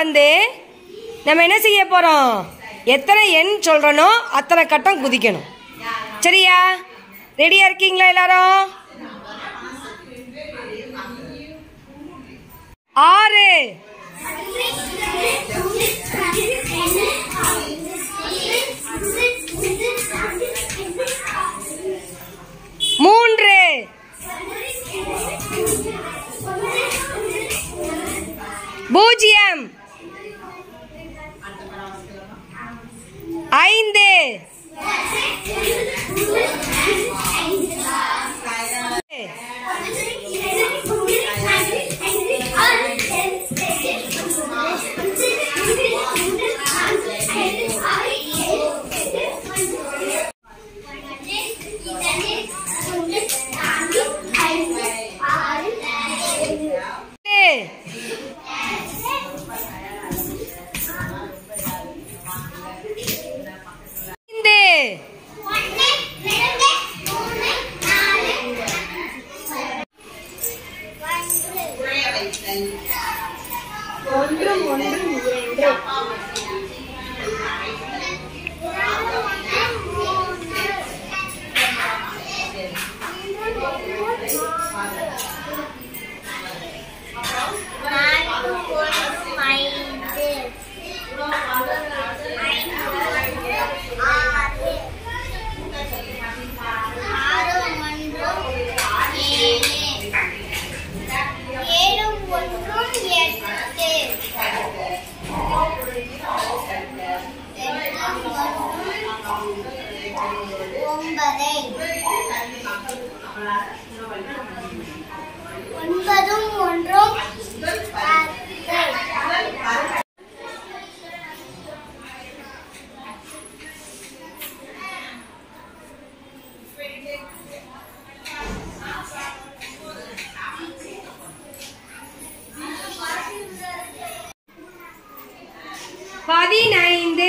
வந்து நம்ம என்ன செய்ய போகிறோம் எத்தனை எண் சொல்கிறனோ அத்தனை கட்டம் குதிக்கணும் சரியா ரெடியாக இருக்கீங்களா எல்லாரும் ஆறு மூன்று பூஜ்ஜியம் ஐந்து ஐந்து ஒன்றும் ஒன்றும் இரண்டு ஏழும் ஒன்றும் எட்டு ஒன்பதை ஒன்பதும் ஒன்றும் பத்து பதினைந்து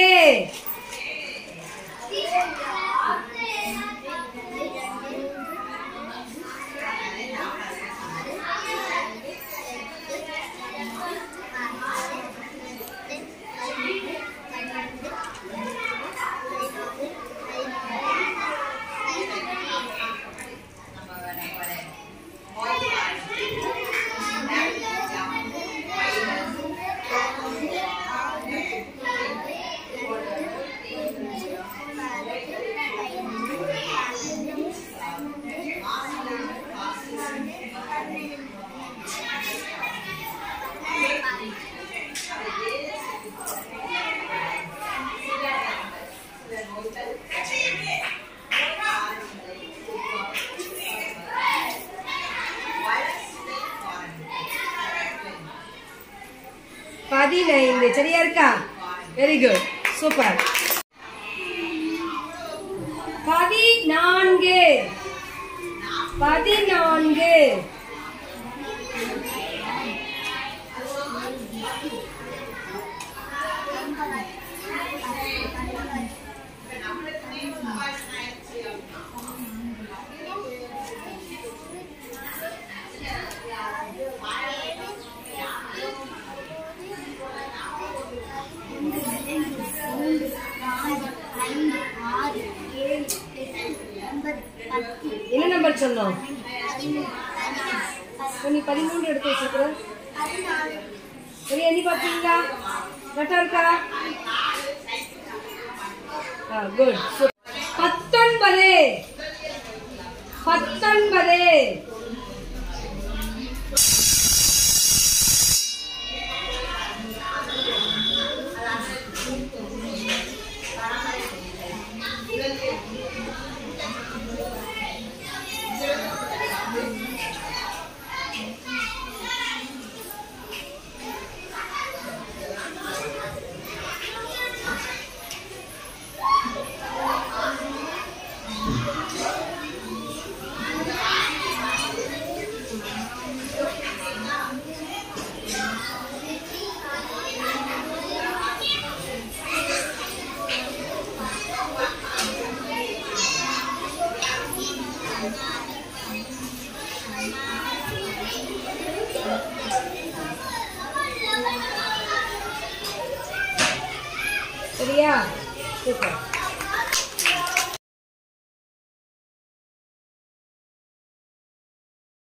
பதினைந்து சரியா இருக்கா வெரி குட் சூப்பர் பதினான்கு பதினான்கு ஐந்து ஆறு ஏழு எட்டு ஒன்பது பத்து என்ன நம்பர் சொன்னோம் பதிமூணு பதினாலு நீ பதிமூன்று எடுத்து வச்சிருக்கிற பதினாலு சரி எண்ணி பார்த்தீங்களா கரெக்டா இருக்கா குட் பத்தொன்பது பத்தொன்பது சரியா சூப்பர்